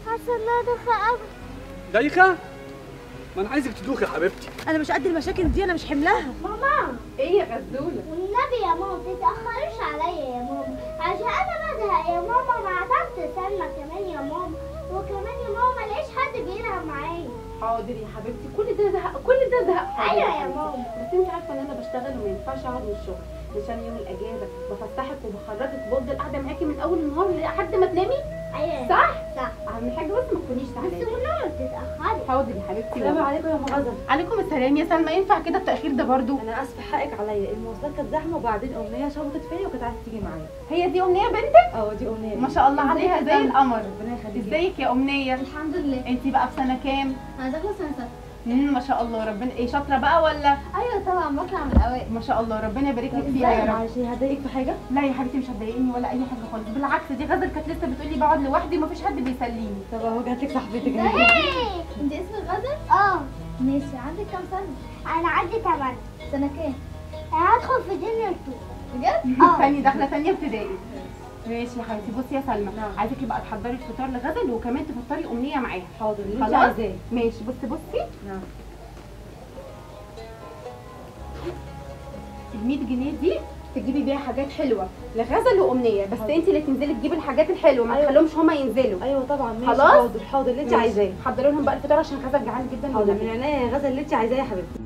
حاسه انها دافئه قوي دايخه ما انا عايزك تدوخي يا حبيبتي انا مش قد المشاكل دي انا مش حملها ماما ايه يا غزوله والنبي يا ماما تتاخريش عليا يا ماما عشان انا بزهق يا ماما مع تحت سلمى كمان يا ماما وكمان يا ماما ملاقيش حد بيلعب معايا حاضر يا حبيبتي كل ده زهق كل ده زهق حاضر أيوة يا حبيبتي. ماما. بس انت عارفه ان انا بشتغل وما ينفعش اقعد من الشغل عشان يوم الاجازه بفسحك وبخرجك وبفضل قاعده معاكي من اول النهار لحد ما تنامي ايوه صح صح اهم حاجه بس ما تكونيش بس زعلانه والنبي ما تتاخري حاضر يا حبيبتي السلام والله. عليكم يا ام غزل عليكم السلام يا سلمى ينفع كده التاخير ده برضو انا اسفه حقك عليا المواصلات كانت زحمه وبعدين امنيه شبطت فيا وكانت عايزه تيجي معايا هي دي امنيه بنتك اه دي امنيه ما شاء الله ازيك يا عليها زي سلمى؟ القمر ربنا يخليكي ازيك يا امنيه الحمد لله انت بقى في سنه كام انا داخله سنه سته امم ما شاء الله ربنا ايه شاطره بقى ولا ايوه طبعا بطلع من الاوائل ما شاء الله ربنا يبارك لك طب فيها يا ازاي رب معلش هضايقك في حاجه لا يا حبيبتي مش هتضايقني ولا اي حاجه خالص بالعكس دي غزل كانت لسه بتقولي بقعد لوحدي ومفيش حد بيسليني طب اهو جات لك صاحبتك انت اسمك غزل؟ اه ماشي عندك كام سنة؟ أنا عندي 8 سنة كام؟ هدخل في جونيور 2 بجد؟ اه ثاني داخله ثانيه ابتدائي ماشي يا حبيبتي بصي يا سلمى عايزاكي بقى تحضري الفطار لغزل وكمان تفطري امنيه معاها حاضر اللي انت خلاص عايزاه ماشي بصي بصي نعم ال 100 جنيه دي تجيبي بيها حاجات حلوه لغزل وامنيه بس انت اللي تنزلي تجيبي الحاجات الحلوه ما أيوة. تخليهمش هما ينزلوا ايوه طبعا ماشي خلاص؟ حاضر حاضر اللي انت ماشي. عايزاه حضري لهم بقى الفطار عشان غزل جعان جدا حاضر والنبي. من عينيا يا غزل اللي انت عايزاه يا حبيبتي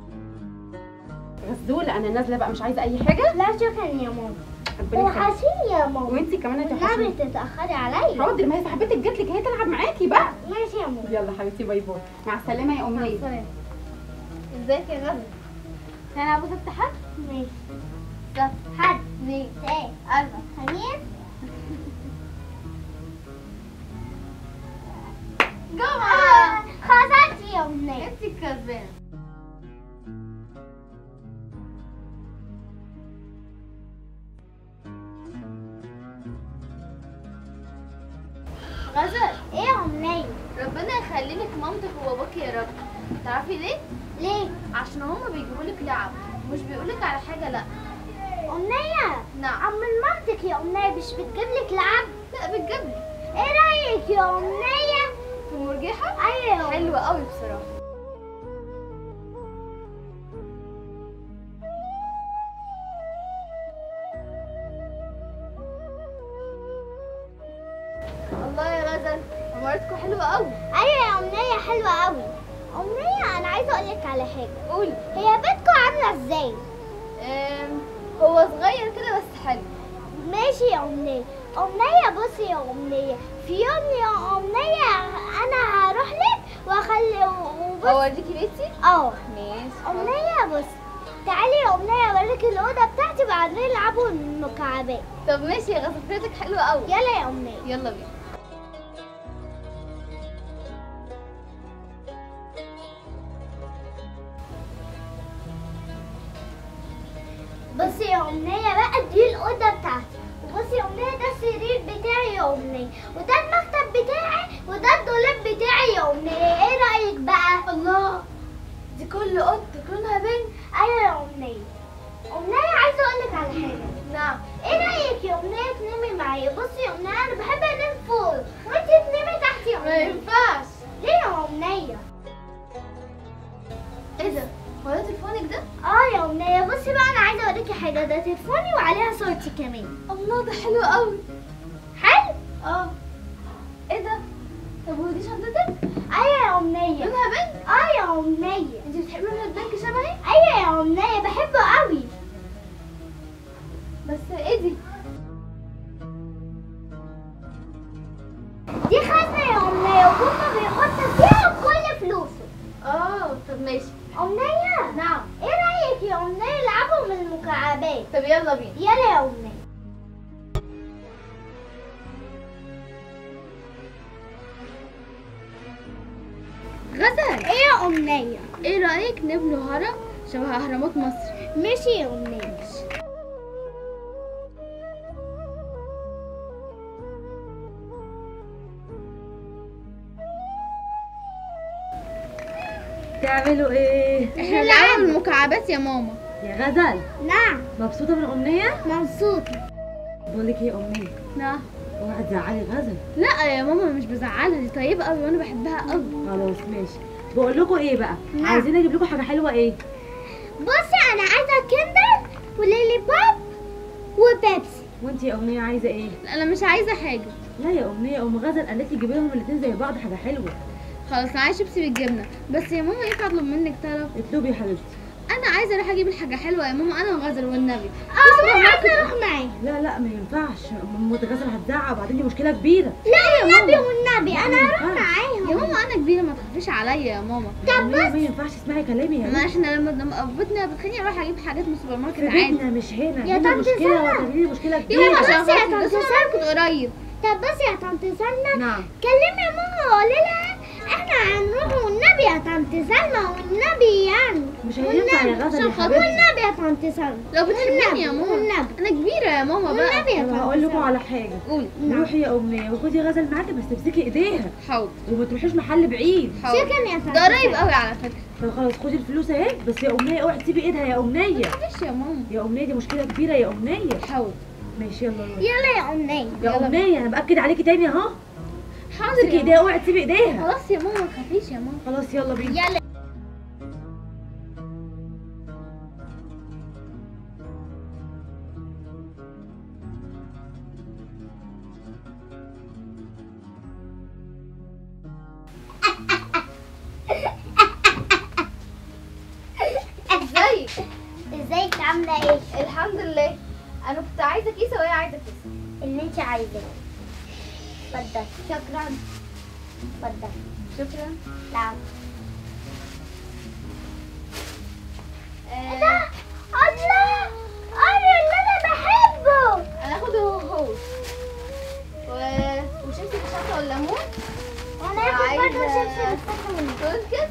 غزوله انا نازله بقى مش عايزه اي حاجه لا شكرا يا ماما ربنا يخليك وحشيني يا ماما وانت كمان والنبي هتوحشيني تتأخري عليا حاضر ما هي صاحبتك جات لك هي تلعب معاكي بقى ماشي يا ماما يلا حبيبتي باي باي مع السلامه يا امنيه ازيك يا غزل؟ انا ابو سبت ماشي سبت حد اثنين ثلاث اربع خميس جمعة خسرتي يا امنية انت الكسبانة غزل ايه يا امنية ربنا يخلي لك مامتك وباباك يا رب تعرفي ليه ليه عشان هما بيجيبوا لك لعب مش بيقولك على حاجه لا امنية نعم عم مامتك يا امنية مش بتجيب لك لعب لا بتجيب لك ايه رايك يا امنية في مرجحه ايوه حلوه قوي بصراحه الله يا غزل عمارتكم حلوه قوي ايوه يا امنية حلوة قوي امنية انا عايزة اقول لك على حاجة قولي هي بيتكم عاملة ازاي أم، هو صغير كده بس حلو ماشي يا امنية امنية بصي يا امنية في يوم يا امنية انا هروح لك واخلي وبص اوريكي بيتي اه ماشي امنية بص تعالي يا امنية اوريك الاوضة بتاعتي بعدين نلعبوا المكعبات طب ماشي يا غزل فكرتك حلوه قوي يلا يا امنية يلا بينا بصي يا أمنية بقى دي الأوضة بتاعتي وبصي يا أمنية ده السرير بتاعي يا أمنية وده المكتب بتاعي وده الدولاب بتاعي يا أمنية إيه رأيك بقى؟ الله دي كل اوضتك لونها بينك أيوة يا أمنية أمنية عايزة أقولك على حاجة نعم إيه رأيك يا أمنية تنامي معايا؟ بصي يا أمنية أنا بحب أنام فوق وأنتي تنامي تحت يا ما أمنية ينفعش ليه يا أمنية؟ ايه ده هو ده تليفونك ده اه يا أمنية بصي بقى أنا عايزة أوريكي حاجة ده تليفوني وعليها صورتي كمان الله ده حلو قوي حلو؟ اه ايه ده طب ودي شنطتك أيوة يا أمنية لونها بنك اه يا أمنية انت بتحبي لون البنك شبهي ايوه يا أمنية بحبه قوي بس ايه دي دي خزنة يا أمنية وبابا بيحط فيها كل فلوسه اه طب ماشي أمنية نعم ايه رأيك يا أمنية يلعبوا من المكعبات طب يلا بينا يلا يا أمنية غزل ايه يا أمنية ايه رايك نبني هرم شبه اهرامات مصر ماشي يا أمنية تعملوا ايه احنا بنلعب المكعبات يا ماما يا غزل نعم مبسوطه من امنيه مبسوطة بقول لك ايه يا امنيه نعم اوعى تزعلي غزل لا يا ماما مش بزعلها دي طيبه قوي وانا بحبها قوي خلاص ماشي بقول لكم ايه بقى نعم. عايزين اجيب لكم حاجه حلوه ايه بصي انا عايزه كندر وليلي بوب وبيبسي وانت يا امنيه عايزه ايه لا انا مش عايزه حاجه لا يا امنيه ام غزل قالت لي جيبي لهم الاثنين زي بعض حاجه حلوه خلاص انا عايز شيبسي بالجبنه بس يا ماما ينفع اطلب منك طلب اطلبي يا حبيبتي انا عايزه اروح اجيب الحاجه حلوه يا ماما انا وغزل والنبي اه انا عايزه اروح معاه لا لا ما ينفعش ام غزل هتزعق وبعدين دي مشكله كبيره لا والنبي والنبي انا ما هروح ينفعش. معاهم يا ماما انا كبيره ما تخافيش عليا يا ماما يا أمنية ما ينفعش اسمعي كلامي يا ما بنتي. احنا لما لما بيتنا بتخليني اروح اجيب حاجات من السوبر ماركت في عادي بيتنا مش هنا يا هنا طنط مشكله سلمى. وهتعملي مشكله يا كبيره ماما عشان بصي يا خاطر طنط السوبر ماركت قريب طب بصي يا طنط سلمى نعم كلمي ماما وقولي لها احنا هنروح والنبي يا طنط سلمى والنبي يعني مش هينفع يا غزل يا عشان خاطر حبيبتي والنبي يا طنط سلمى لو بتحبيني والنبي، يا ماما والنبي. انا كبيره يا ماما بقى والنبي يا طب طنط هقول لكم سلمى. على حاجه قولي روحي يا امنيه وخدي غزل معاكي بس تمسكي ايديها حاضر وما تروحيش محل بعيد حاضر شكرا يا طنط ده قريب سلمى. قوي على فكره طب خلاص خدي الفلوس اهي بس يا امنيه اوعي تسيبي ايدها يا امنيه معلش يا ماما يا امنيه دي مشكله كبيره يا امنيه حاضر ماشي يلا روحي يلا يا أمنية يا امنيه انا باكد عليكي تاني اهو حاضر امسكي يا ايديها ماما اوعي تسيبي ايديها خلاص يا ماما ما تخافيش يا ماما خلاص يلا بينا يلا ازيك ازيك عاملة ايه؟ الحمد لله انا كنت عايزه كيسه وهي عايزه كيسه اللي انت عايزاه اتفضل شكرا اتفضل شكرا نعم آه الله انا اللي انا بحبه انا هاخد هو هو و... وشيبسي بالشطه والليمون انا هاخد برضه عايزة- شيبسي بالصحن تركز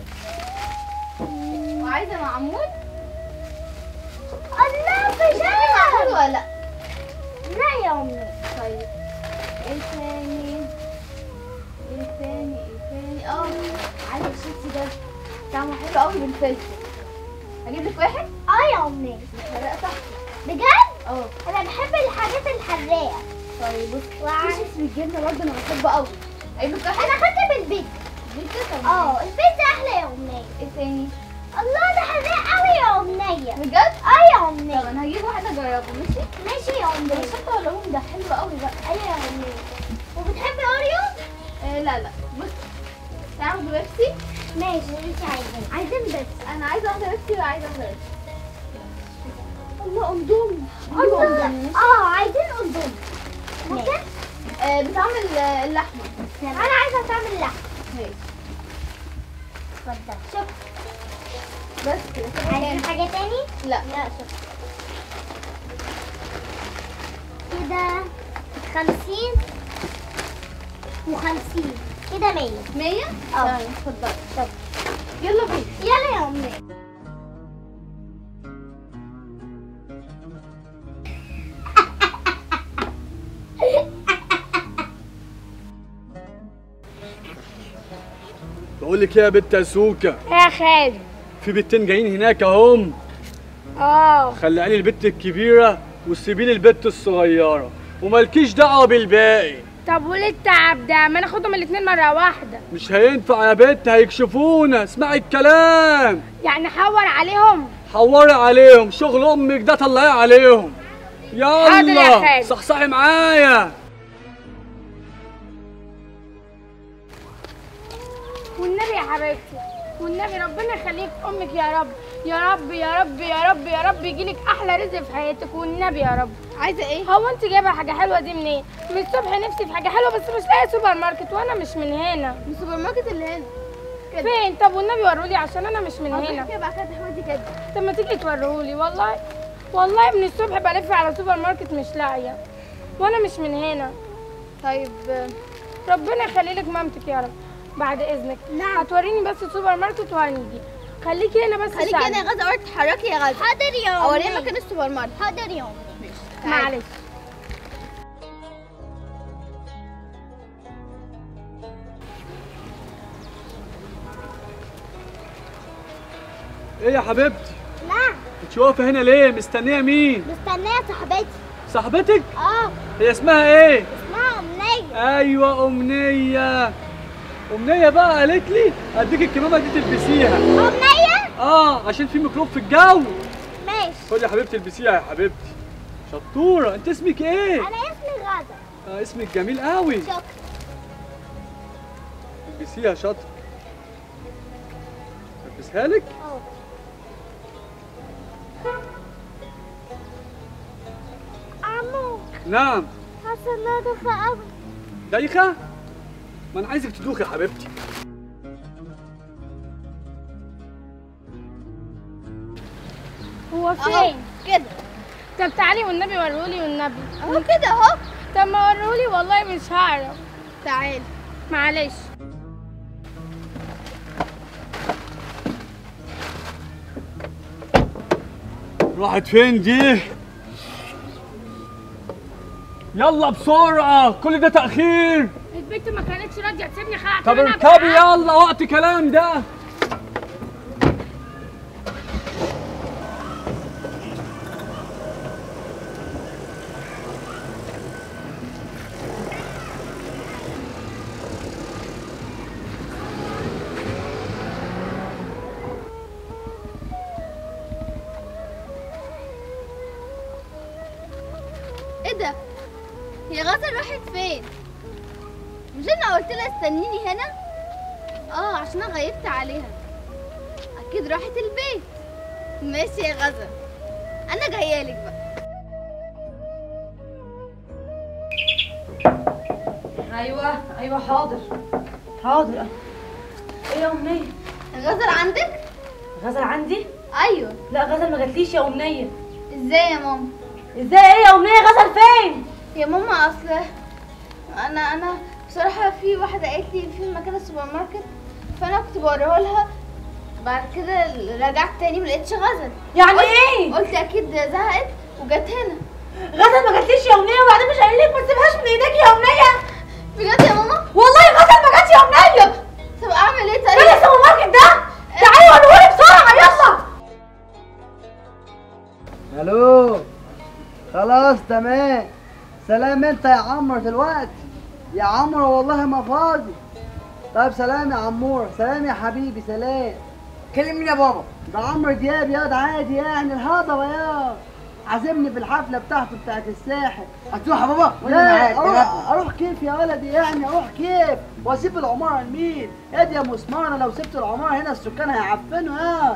وعايزه معمول الله معمول بجد ولا لا لا يا امي طيب ايه تاني ايه تاني ايه تاني اه عايزه الشيبسي ده طعمه حلو قوي بالفلفل اجيب لك واحد اه يا امي لا صح بجد اه انا بحب الحاجات الحراقه طيب بص وع- في شيبسي بالجبنه برضه انا بحبه قوي اجيب لك واحد انا خدت بالبيت بالكده اه البيتزا احلى يا امي ايه تاني الله ده حراق قوي يا امنيه بجد اه يا طب امنيه انا هجيب واحد اجربه ماشي ماشي يا امنيه الشطه والليمون ده حلو قوي بقى ايوه يا امنيه وبتحبي اوريو آه لا لا بص تعمل بيبسي ماشي اللي انت عايزاه عايزين بيبسي انا عايزه واحده بيبسي وعايزه واحده بيبسي الله اندومي الله اه عايزين اندومي ممكن آه بتعمل آه، اللحمه انا عايزه تعمل لحم ماشي اتفضل شكرا بس كده كده عايزين كام؟ حاجه تاني لا لا شكرا كده خمسين وخمسين كده مية 100 اه. تمام اتفضلي طب يلا بينا يلا يا أمي بقول لك إيه يا بنت يا سوكا يا خالد في بنتين جايين هناك اهم اه خلياني البت الكبيره وسيبي لي البت الصغيره ومالكيش دعوه بالباقي طب وليه التعب ده ما ناخدهم الاتنين مرة واحدة مش هينفع يا بنت هيكشفونا اسمعي الكلام يعني حور عليهم حوري عليهم شغل امك ده طلعيه عليهم حاضر يا يلا خالد. صحصحي معايا والنبي يا حبيبتي والنبي ربنا يخليك امك يا رب يا رب يا رب يا رب يا رب يجيلك احلى رزق في حياتك والنبي يا رب عايزه ايه هو انت جايبه حاجه حلوه دي منين من الصبح نفسي في حاجه حلوه بس مش لاقي سوبر ماركت وانا مش من هنا من السوبر ماركت اللي هنا كده فين طب والنبي ورولي عشان انا مش من حاضر هنا كده بعد كده تحودي كده طب ما تيجي توريهولي والله والله من الصبح بلف على سوبر ماركت مش لاقيه وانا مش من هنا طيب آه، ربنا يخلي لك مامتك يا رب بعد اذنك نعم هتوريني بس السوبر ماركت وهنيجي خليكي هنا بس خليكي ساعدي. هنا يا غزه اوعي تتحركي يا غزه حاضر يا أمي اوريها مكان السوبر ماركت حاضر يا أمي تعالي. معلش ايه يا حبيبتي نعم انت واقفه هنا ليه مستنيه مين مستنية صاحبتي صاحبتك اه هي اسمها ايه اسمها أمنية ايوه امنيه امنيه بقى قالت لي اديك الكمامه دي تلبسيها أمنية اه عشان في ميكروب في الجو ماشي خد يا حبيبتي البسيها يا حبيبتي شطوره انت اسمك ايه أنا اسمي غادة آه اسمك جميل قوي شكرا البسيها شاطر البسها لك أهو. عمو نعم حاسة إنها دخة أوي دايخه ما انا عايزك تدوخي يا حبيبتي هو فين كده طب تعالي والنبي وريهولي والنبي أهو كده أهو طب ما وريهولي والله مش هعرف تعالي معلش راحت فين دي يلا بسرعه كل ده تاخير البنت ما كانتش راضيه تسيبني خلعت طب منها اركبي بالعافية. يلا وقت كلام ده ايه ده هي غزل راحت فين مش انا قلت لها استنيني هنا اه عشان انا غيبت عليها اكيد راحت البيت ماشي يا غزل انا جايه لك بقى ايوه ايوه حاضر حاضر ايه يا امنيه غزل عندك غزل عندي ايوه لا غزل ما جاتليش يا امنيه ازاي يا ماما ازاي ايه يا امنيه غزل فين يا ماما اصل انا انا بصراحه في واحده قالت لي في مكان السوبر ماركت فانا كنت بوريها لها بعد كده رجعت تاني ملقتش غزل يعني ايه قلت اكيد زهقت وجت هنا غزل ما جاتليش يا امنيه وبعدين مش قايل لك ما تسيبهاش من ايديك يا امنيه بجد يا ماما والله غزل ما جاتش يا امنيه طب اعمل ايه فين طيب السوبر ماركت ده تعالي وريهولي بسرعه يلا الو خلاص تمام سلام انت يا عمرو دلوقتي يا عمرو والله ما فاضي طيب سلام يا عمور سلام يا حبيبي سلام كلم مين يا بابا ده عمرو دياب ياض عادي يعني الهضبه يا عازمني في الحفله بتاعته بتاعت الساحل هتروح يا بابا ولا لا معاك اروح اروح كيف يا ولدي يعني اروح كيف واسيب العماره لمين ادي يا مسمار انا لو سبت العماره هنا السكان هيعفنوا يا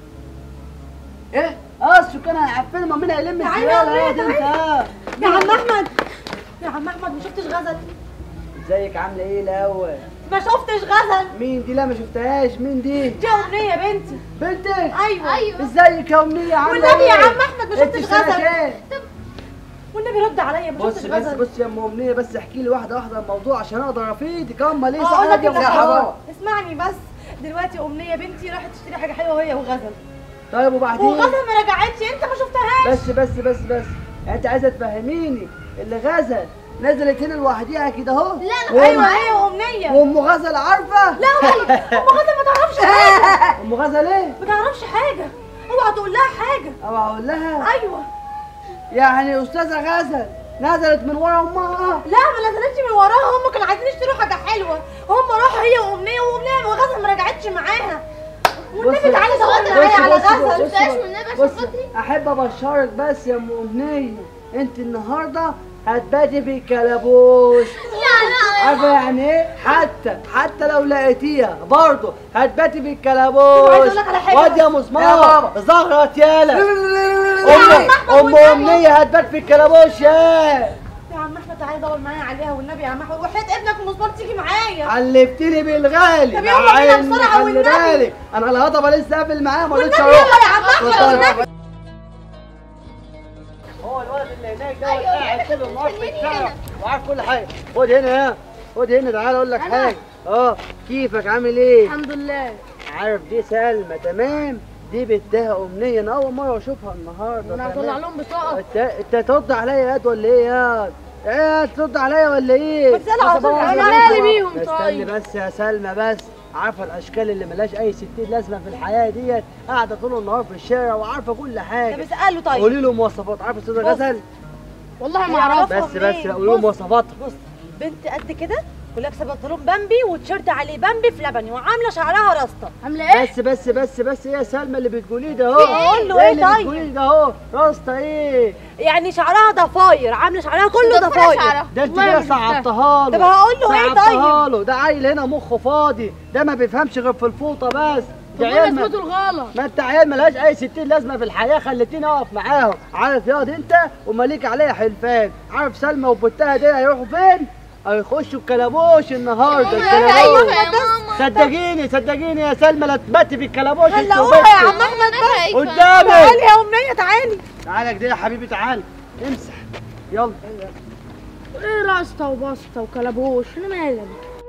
ايه اه السكان هيعفنوا ما مين هيلم تعالي يا الزباله يا أمي، دي انت آه. يا عم احمد يا عم احمد ما شفتش غزل ازيك عامله ايه الاول ما شفتش غزل مين دي لا ما شفتهاش مين دي دي امنيه يا بنتي بنتك ايوه ايوه ازيك يا امنيه عامله والنبي يا ايه؟ عم احمد ما انت شفتش في سنة غزل كام؟ والنبي رد عليا ما بص شفتش بس غزل بص يا ام امنيه بس احكي لي واحده واحده الموضوع عشان اقدر افيدك اما ليه اقول لك يا يا محترم حبيبي اسمعني بس دلوقتي امنيه بنتي راحت تشتري حاجه حلوه هي وغزل طيب وبعدين وغزل ما رجعتش انت ما شفتهاش بس بس بس بس انت عايزه تفهميني اللي غزل نزلت هنا لوحديها كده اهو لا ايوه هي وامنيه وام غزل عارفه لا والله ام غزل ما تعرفش حاجه ام غزل ايه ما تعرفش حاجه اوعى تقول لها حاجه او اقول لها ايوه يعني استاذه غزل نزلت من ورا امها لا ما نزلتش من وراها هم كانوا عايزين يشتروا حاجه حلوه هم راحوا هي وامنيه وامنيه وغزل ما رجعتش معاها والنبي بصي- تعالي دوري بصي- معايا على بصي- غزل بصي- شفتهاش والنبي عشان بصي خاطري. احب ابشرك بس يا ام امنيه انت النهارده هتباتي في الكلابوش عارفه يعني ايه حتى حتى لو لقيتيها برضه هتباتي في الكلابوش عايزة أقول لك على حاجة واد يا بس. مسمار زغرت يالا ام أحمد ام والنبي. امنيه هتبات في الكلابوش يا يا عم احمد تعالي دور معايا عليها والنبي يا عم احمد وحياة ابنك ومسمار تيجي معايا حلفتني بالغالي طب يلا مع بينا إن بسرعة خلي والنبي. بالك انا الهضبه لسه قافل معاه ما رضيتش والنبي اروح يلا يا عم احمد والنبي هو الولد اللي هناك ده قاعد طول النهار في الشارع وعارف كل حاجه خد هنا يا خد هنا تعالى اقول لك حاجه اه كيفك عامل ايه الحمد لله عارف دي سلمى تمام دي بنتها امنيه انا اول مره اشوفها النهارده انا تمام؟ هطلع لهم بطاقه انت انت ترد عليا ياد ولا ايه ياد ايه ترد عليا ولا ايه ما تسأل على طول. أصل أنا بقى- مالي بيهم استني طيب. بس يا سلمى بس عارفه الاشكال اللي ملهاش اي ستين لازمه في الحياه ديت قاعده طول النهار في الشارع وعارفه كل طب حاجه اساله طيب قولي له مواصفات عارفه استاذه بص. غزل والله ما يعرفها اعرف بس منين؟ بس قولي له بص. مواصفاتها بص بنت قد كده ولابسه بنطلون بامبي وتيشيرت عليه بامبي في لبني وعامله شعرها راسته عامله ايه بس بس بس بس ايه يا سلمى اللي بتقوليه ده اهو قول له ايه اللي طيب؟ بتقوليه ده اهو راستا ايه يعني شعرها ضفاير عامله شعرها كله ضفيرة ضفاير شعرها. ده انت والله كده ما شفتها. صعبتها له طب هقول له ايه طيب؟ صعبتها له ده عيل هنا مخه فاضي ده ما بيفهمش غير في الفوطه بس ده والله عيال ما اثبتوا الغلط ما انت عيال ملهاش اي ستين لازمه في الحياه خليتيني اقف معاهم عارف ياض انت ومالك عليا حلفان عارف سلمى وبنتها دي هيروحوا فين هيخشوا الكلابوش النهارده الكلابوش صدقيني صدقيني يا سلمى لا تباتي في الكلابوش انت هلا قولها يا وبنتك. عم احمد بس قدامي تعالي يا امنيه تعالي تعالى كده يا حبيبي تعالى امسح يلا ايه راسته وبسطه وكلبوش انا مالي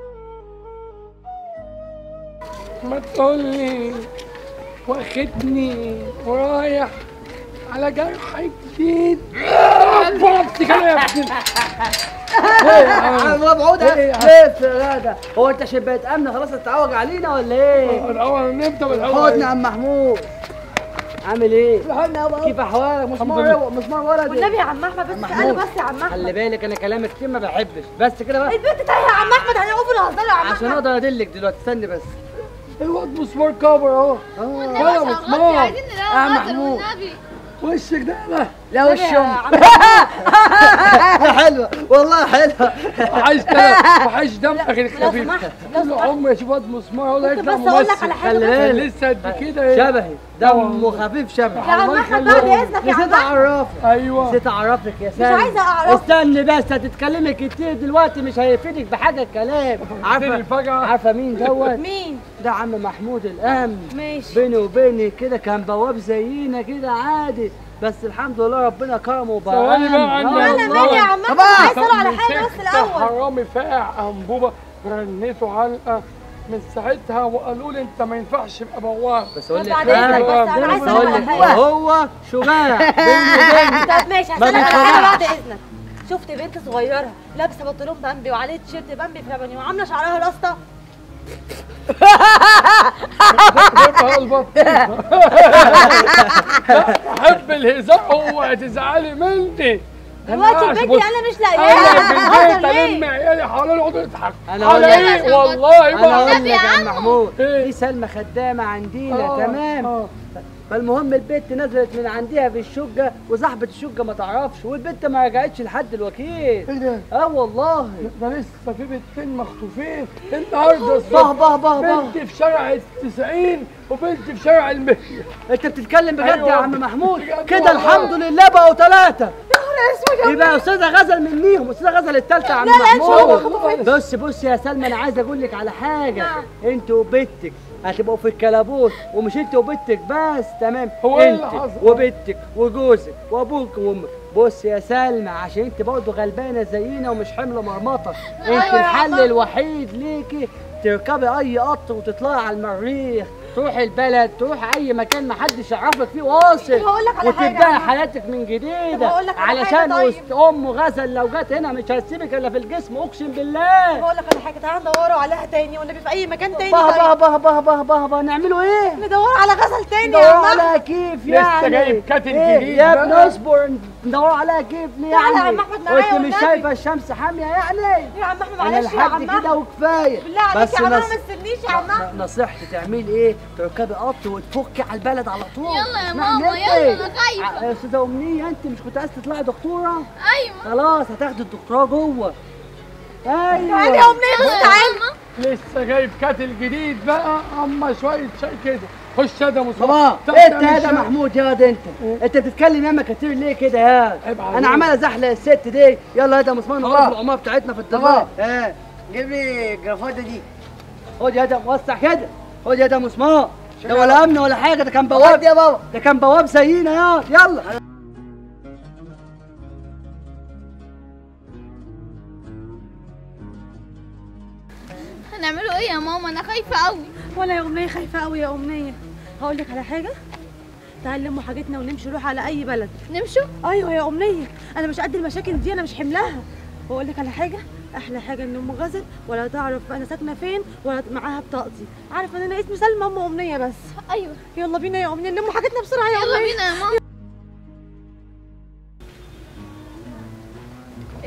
ما تقولي واخدني ورايح على جرح جديد بطي كده يا ابني ايه يا عم مبعود إيه يا عم؟ ليه يا ده هو انت شبيت امن خلاص تتعوج علينا ولا ايه الاول نبدا بالاول خدنا يا عم محمود عامل ايه لحقنا بقى كيف احوالك الحمد مسمار لله. مسمار ولدي والنبي يا عم احمد بس محمود. تعالوا بس يا عم خلي احمد بالك انا كلامك كتير ما بحبش بس كده بقى البنت تاهيه يا عم احمد هنقف نهزر يا عم عشان احمد اقدر ادلك دلوقتي استني بس الواد مسمار كفر اهو اه يا مسمار عايزين يا نلاقي محمود. والنبي وشك ده لا لا يا وشهم عم لا حلوه والله حلوه وحش كده وحش دمك الخفيف سمحت، لو طول سمحت. عمري اشوف واد مسمار اقول ممكن يطلع بس أقول لك ممثل على حاجة خلي كان بالك لسه قد كده ايه شبهي دمه خفيف شبهي يا عم الله احمد يخليك. بعد اذنك يا نسيت عم احمد اعرفك ايوه نسيت اعرفك يا سامي عايزة أعرفك. استني بس هتتكلمي كتير دلوقتي مش هيفيدك بحاجه الكلام عارفه الفجأة عارفه مين دوت مين ده عم محمود الامن ماشي بيني وبينك كده كان بواب زينا كده عادي بس الحمد لله ربنا كرمه وبقى ثواني بقى أمن. عندي آه انا والله. مالي يا عم احمد طبعا. عايز اساله على حاجه بس مسكت الاول حرامي فاقع انبوبه رنيته علقه من ساعتها وقالوا لي انت ما ينفعش تبقى بواب بس اقول طب لك بعد إذنك حاجه بس أنا عايزة بس أقول اقول على لك حاجة. هو شجاع بيني وبينك طب ماشي ما هسألك على حاجه بعد بيتفرعش. اذنك شفت بنت صغيره لابسه بنطلون بامبي وعليه تيشيرت بامبي في لبني وعامله شعرها راسته جيبها البطيخ بحب الهزار هو تزعلي مني دلوقتي عايش البنت بص- انا مش انا لاقياها في حصل البيت الم ليه عيالي حوالين يقعدوا يضحكوا أنا على أقول لك. ايه والله انا بقى اقول لك يا عم محمود إيه؟ في سلمى خدامه عندنا آه، تمام آه. فالمهم البت نزلت من عندها في الشقه وصاحبه الشقه ما تعرفش والبنت ما رجعتش لحد الوكيل ايه ده؟ اه والله ده لسه في بنتين مخطوفين النهارده به الصبح به به به بنت في شارع التسعين وبنت في شارع المية انت بتتكلم بجد أيوة. يا عم محمود بجد كده والله. الحمد لله بقوا ثلاثه يبقى استاذه غزل منيهم استاذه غزل الثالثه يا عم محمود بص بص يا سلمى انا عايز اقول لك على حاجه انت وبنتك هتبقوا في الكلابوس ومش انت وبنتك بس تمام هو ايه انت اللي حصل؟ وبنتك وجوزك وابوك وامك بص يا سلمى عشان انت برضه غلبانه زينا ومش حمل مرمطه انت الحل الوحيد ليكي تركبي اي قطر وتطلعي على المريخ تروحي البلد تروحي اي مكان ما حدش يعرفك فيه واصل طب هقول لك على حاجة يا وتبداي عم. حياتك من جديد طب هقول لك على علشان حاجة طيب. وسط ام غزل لو جت هنا مش هتسيبك الا في الجسم اقسم بالله بقول لك على حاجه تعالى ندوروا عليها تاني والنبي في اي مكان تاني به به طيب به به به به به نعملوا ايه؟ ندور على غزل تاني يا ندور عم على كيف لسه يعني جايب كاتل إيه؟ جديد يا بقى. ابني اصبر ندور على كيف ليه تعالى يا يعني عم أحمد معايا قلت مش والنبي. شايفه الشمس حاميه يعني يا عم احمد انا معلش يا لحد عم كده احمد وكفايه بالله عليك يا عم نص- احمد ما تستنيش يا عم احمد نصيحتي تعملي ايه؟ تركبي قطر وتفكي على البلد على طول يلا يا اسمعي ماما، مني. يلا، أنا خايفة. يا استاذه امنيه انت مش كنت عايزه تطلعي دكتوره؟ ايوه خلاص هتاخدي الدكتوراه جوه تعالي يا ايوه امنيه بص تعالي لسه جايب كاتل جديد بقى اما شويه شاي كده خش يا ده مصطفى بابا تعال انت تعمل يا ده شاي. محمود يا ده انت انت بتتكلم ياما كتير ليه كده يا عيب عليك. انا عمال ازحلق الست دي يلا يا ده مسمار بابا. نغير العماره بتاعتنا في الدمار بابا. اه جيب لي الجرافطه دي خد يا ده وسع كده خد يا ده مسمار ده ولا امن ولا حاجه ده كان بواب بواب يا بابا ده كان بواب زينا يا يلا هنعمله ايه يا ماما انا خايفه قوي ولا يا امنيه خايفه قوي يا امنيه هقول لك على حاجه تعالى نلموا حاجتنا ونمشي نروح على اي بلد نمشوا ايوه يا امنيه انا مش قد المشاكل دي انا مش حملها واقول لك على حاجه احلى حاجه ان ام غزل ولا تعرف انا ساكنه فين ولا معاها بطاقتي عارفه ان انا اسمي سلمى ام امنيه بس ايوه يلا بينا يا امنيه نلموا حاجتنا بسرعه يا يلا امنيه بينا يا ماما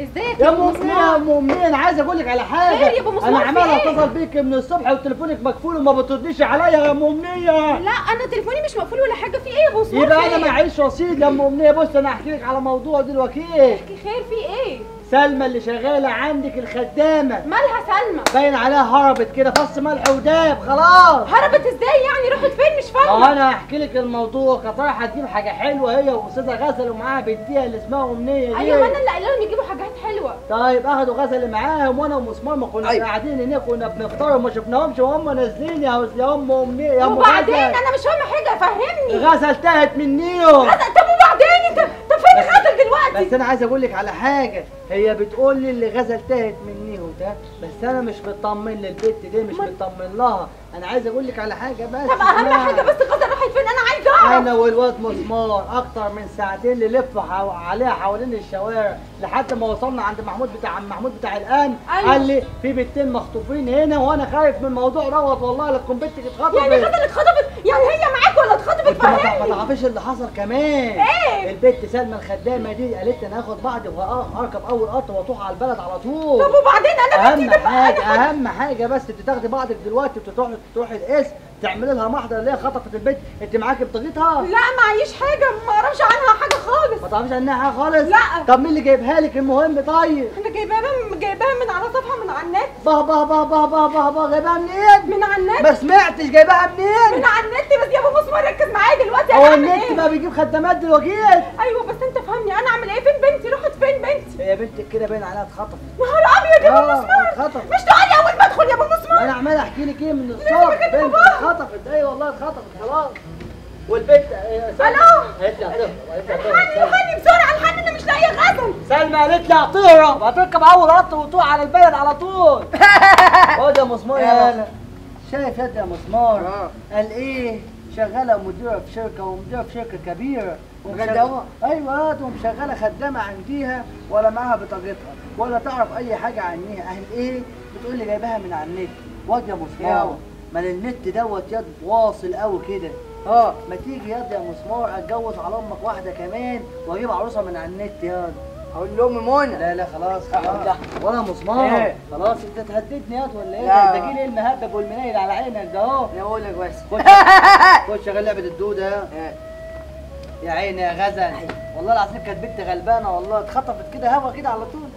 ازيك يا يا ام ابو امنيه يا مسمار ام امنيه انا عايز اقول لك على حاجه خير يا أبو مسمار، انا في عمال إيه؟ اتصل بيك من الصبح وتليفونك مقفول وما بترديش عليا يا ام امنيه لا انا تليفوني مش مقفول ولا حاجه في ايه يا ابو مسمار يبقى في انا إيه؟ معيش رصيد يا ام امنيه بص انا هحكي لك على موضوع دلوقتي احكي خير في ايه سلمى اللي شغاله عندك الخدامه مالها سلمى باين عليها هربت كده فص ملح وداب خلاص هربت ازاي يعني راحت فين مش ما هو فاهمه انا هحكي لك الموضوع كانت رايحه تجيب حاجه حلوه هي واستاذه غزل ومعاها بنتيها اللي اسمها امنيه دي ايوه ما انا اللي قايله لهم يجيبوا حاجات حلوه طيب اخدوا غزل معاهم وانا ومسمار ما كنا أيوة. قاعدين هنا كنا بنفطر وما شفناهمش وهم نازلين يا يا ام امنيه يا ام وبعدين غزل. انا مش فاهمه حاجه فهمني غزل تاهت منيهم غزل طب وبعدين انت طب فين غزل دلوقتي بس انا عايز اقول لك على حاجه هي بتقول لي اللي غزل تاهت منيهم ده بس انا مش مطمن للبت دي مش مطمن لها انا عايز اقول لك على حاجه بس طب اهم اسمعي. حاجه بس غزل راحت فين انا عايزه اعرف انا والواد مسمار اكتر من ساعتين نلف حو... عليها حوالين الشوارع لحد ما وصلنا عند محمود بتاع عم محمود بتاع الان أيوة. قال لي في بنتين مخطوفين هنا وانا خايف من الموضوع دوت والله لا تكون بنتك اتخطفت يعني غزل اتخطبت يعني هي معاك ولا اتخطبت انت ما تع- ما فهمني تعرفيش اللي حصل كمان ايه؟ البنت سلمى الخدامه دي قالت لي انا هاخد بعضي وهركب اول قطر واروح على البلد على طول طب وبعدين انا اهم بنتي تبقى حاجه أنا- اهم حاجه بس انت تاخدي بعضك دلوقتي وتروحي تروحي القسم تعملي لها محضر اللي هي خطفت البنت انت معاكي بطاقتها لا معيش حاجه ما اعرفش عنها حاجه خالص ما تعرفيش عنها حاجه خالص لا. طب مين اللي جايبها لك المهم طيب انا جايباها من جايباها من على صفحه من على النت باه باه باه باه باه باه باه جايبها منين من على النت ما سمعتش جايبها منين من على النت بس يا ابو مسمار ركز معايا دلوقتي هو انا اعمل النت ايه بقى بيجيب خدامات دلوقتي ايوه بس انت فهمني انا اعمل ايه فين بنتي راحت فين بنتي هي بنتك كده باين عليها اتخطفت نهار ابيض يا ابو اه مسمار اتخطفت مش تقولي اول ما ادخل يا ابو مسمار انا عمال احكي لك ايه من الصبح بنت اتخطفت اي والله اتخطفت خلاص والبنت آه، سلمى ألو؟ قالت لي هتهرب قالت لي الحقني هتهرب الحقني بسرعه الحقني انا مش لاقيه غزل سلمى قالت لي هتهرب هتركب اول قطر وتروح على البلد على طول خد يا مسمار يا هلا شايف يد يا مسمار آه. قال ايه شغاله مديره في شركه ومديره في شركه كبيره ومشغ- خدامة؟ ايوه ومشغله خدامه عنديها ولا معاها بطاقتها ولا تعرف اي حاجه عنيها قال ايه بتقول لي جايباها من على النت واد يا مسمار ياو. ما النت دوت يد واصل قوي كده اه ما تيجي ياض يا مسمار اتجوز على امك واحده كمان واجيب عروسه من على النت ياض اقول لامي منى لا لا خلاص لا. خلاص ولا مسمار إيه؟ خلاص انت تهددني ياض ولا ايه لا. ده انت جيل ايه المهبب والمنيل على عينك ده اهو انا اقول لك بس خش خش شغال لعبه الدوده إيه. يا عيني يا غزل والله العظيم كانت بنت غلبانه والله اتخطفت كده هوا كده على طول